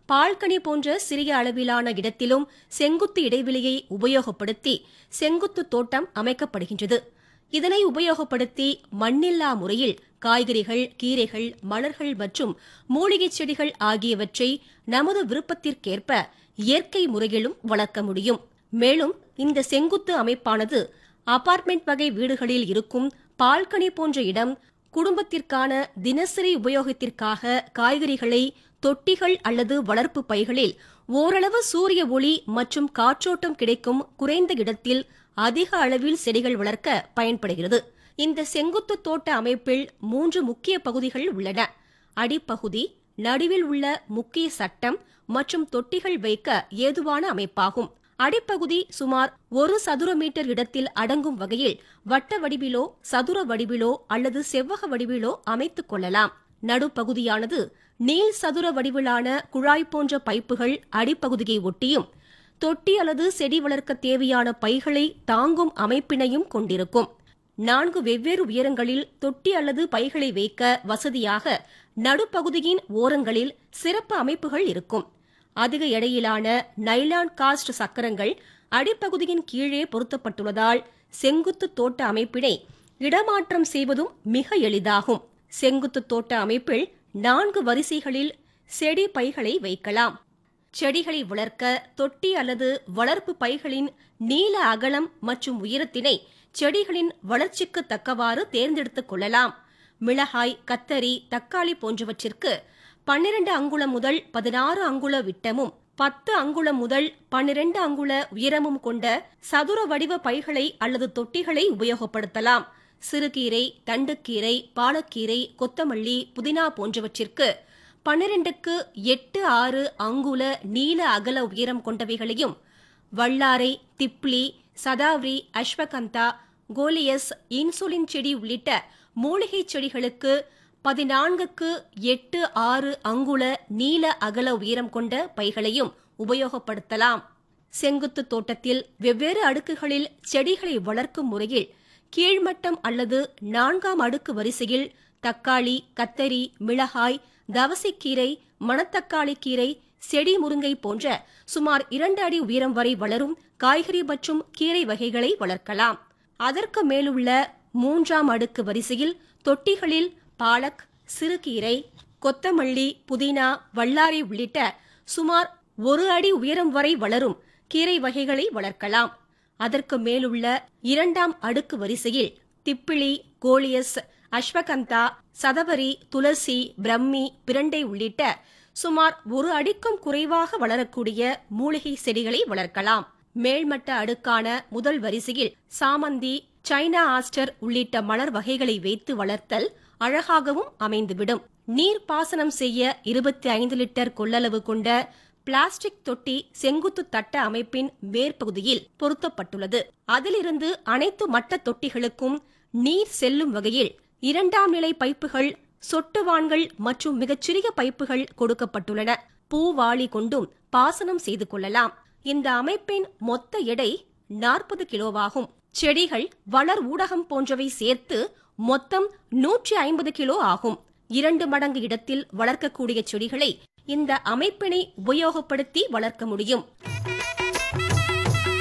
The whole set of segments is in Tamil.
பால்கனி போன்ற சிறிய அளவிலான இடத்திலும் செங்குத்து இடைவெளியை உபயோகப்படுத்தி செங்குத்து தோட்டம் அமைக்கப்படுகின்றது இதனை உபயோகப்படுத்தி மண்ணில்லா முறையில் காய்கறிகள் கீரைகள் மலர்கள் மற்றும் மூலிகைச் செடிகள் ஆகியவற்றை நமது விருப்பத்திற்கேற்ப இயற்கை முறையிலும் வளர்க்க முடியும் மேலும் இந்த செங்குத்து அமைப்பானது அபார்ட்மெண்ட் வகை வீடுகளில் இருக்கும் பால்கனி போன்ற இடம் குடும்பத்திற்கான தினசரி உபயோகத்திற்காக காய்கறிகளை தொட்டிகள் அல்லது வளர்ப்பு பைகளில் ஓரளவு சூரிய ஒளி மற்றும் காற்றோட்டம் கிடைக்கும் குறைந்த இடத்தில் அதிக அளவில் செடிகள் வளர்க்க பயன்படுகிறது இந்த செங்குத்து தோட்ட அமைப்பில் மூன்று முக்கிய பகுதிகள் உள்ளன அடிப்பகுதி நடுவில் உள்ள முக்கிய சட்டம் மற்றும் தொட்டிகள் வைக்க ஏதுவான அமைப்பாகும் அடிப்பகுதி சுமார் ஒரு சதுர மீட்டர் இடத்தில் அடங்கும் வகையில் வட்ட வடிவிலோ சதுர வடிவிலோ அல்லது செவ்வக வடிவிலோ அமைத்துக் கொள்ளலாம் நடுப்பகுதியானது நீள் சதுர வடிவிலான குழாய் போன்ற பைப்புகள் அடிப்பகுதியை ஒட்டியும் தொட்டி அல்லது செடி வளர்க்க தேவையான பைகளை தாங்கும் அமைப்பினையும் கொண்டிருக்கும் நான்கு வெவ்வேறு உயரங்களில் தொட்டி அல்லது பைகளை வைக்க வசதியாக நடுப்பகுதியின் ஓரங்களில் சிறப்பு அமைப்புகள் இருக்கும் அதிக எடையிலான நைலான் காஸ்ட் சக்கரங்கள் அடிப்பகுதியின் கீழே பொருத்தப்பட்டுள்ளதால் செங்குத்து தோட்ட அமைப்பினை இடமாற்றம் செய்வதும் மிக எளிதாகும் செங்குத்து தோட்ட அமைப்பில் நான்கு வரிசைகளில் செடி பைகளை வைக்கலாம் செடிகளை வளர்க்க தொட்டி அல்லது வளர்ப்பு பைகளின் நீள அகலம் மற்றும் உயரத்தினை செடிகளின் வளர்ச்சிக்கு தக்கவாறு தேர்ந்தெடுத்துக் கொள்ளலாம் மிளகாய் கத்தரி தக்காளி போன்றவற்றிற்கு பன்னிரண்டு அங்குலம் முதல் பதினாறு அங்குல விட்டமும் பத்து அங்குலம் முதல் பன்னிரண்டு அங்குல உயரமும் கொண்ட சதுர வடிவ பைகளை அல்லது தொட்டிகளை உபயோகப்படுத்தலாம் சிறுகீரை தண்டுக்கீரை பாலக்கீரை கொத்தமல்லி புதினா போன்றவற்றிற்கு பன்னிரண்டுக்கு எட்டு ஆறு அங்குல நீள அகல உயரம் கொண்டவைகளையும் வல்லாரை திப்ளி சதாவ்ரி அஸ்வகந்தா கோலியஸ் இன்சுலின் செடி உள்ளிட்ட மூலிகைச் செடிகளுக்கு பதினான்குக்கு எட்டு ஆறு அங்குல நீள அகல உயரம் கொண்ட பைகளையும் உபயோகப்படுத்தலாம் செங்குத்து தோட்டத்தில் வெவ்வேறு அடுக்குகளில் செடிகளை வளர்க்கும் முறையில் கீழ்மட்டம் அல்லது நான்காம் அடுக்கு வரிசையில் தக்காளி கத்தரி மிளகாய் தவசைக்கீரை மணத்தக்காளி கீரை செடி முருங்கை போன்ற சுமார் இரண்டு அடி உயரம் வரை வளரும் காய்கறி மற்றும் கீரை வகைகளை வளர்க்கலாம் அதற்கு மேலுள்ள மூன்றாம் அடுக்கு வரிசையில் தொட்டிகளில் பாலக் சிறுகீரை கொத்தமல்லி புதினா வல்லாரை உள்ளிட்ட சுமார் ஒரு அடி உயரம் வரை வளரும் கீரை வகைகளை வளர்க்கலாம் அதற்கு மேலுள்ள இரண்டாம் அடுக்கு வரிசையில் திப்பிலி கோலியஸ் அஸ்வகந்தா சதவரி துளசி பிரம்மி பிரண்டை உள்ளிட்ட சுமார் ஒரு அடிக்கும் குறைவாக வளரக்கூடிய மூலிகை செடிகளை வளர்க்கலாம் மேல்மட்ட அடுக்கான முதல் வரிசையில் சாமந்தி சைனா ஆஸ்டர் உள்ளிட்ட மலர் வகைகளை வைத்து வளர்த்தல் அழகாகவும் அமைந்துவிடும் நீர் பாசனம் செய்ய இருபத்தி ஐந்து லிட்டர் கொள்ளளவு கொண்ட பிளாஸ்டிக் தொட்டி செங்குத்து தட்ட அமைப்பின் மேற்பகுதியில் பொருத்தப்பட்டுள்ளது அதிலிருந்து அனைத்து மட்ட தொட்டிகளுக்கும் நீர் செல்லும் வகையில் இரண்டாம் நிலை பைப்புகள் சொட்டுவான்கள் மற்றும் மிகச்சிறிய பைப்புகள் கொடுக்கப்பட்டுள்ளன பூவாளி கொண்டும் பாசனம் செய்து கொள்ளலாம் இந்த அமைப்பின் மொத்த எடை நாற்பது கிலோவாகும் செடிகள் வளர் ஊடகம் போன்றவை சேர்த்து மொத்தம் நூற்றி ஐம்பது கிலோ ஆகும் இரண்டு மடங்கு இடத்தில் வளர்க்கக்கூடிய செடிகளை இந்த அமைப்பினை உபயோகப்படுத்தி வளர்க்க முடியும்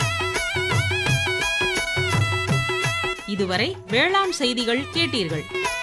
இதுவரை வேளாண் செய்திகள் கேட்டீர்கள்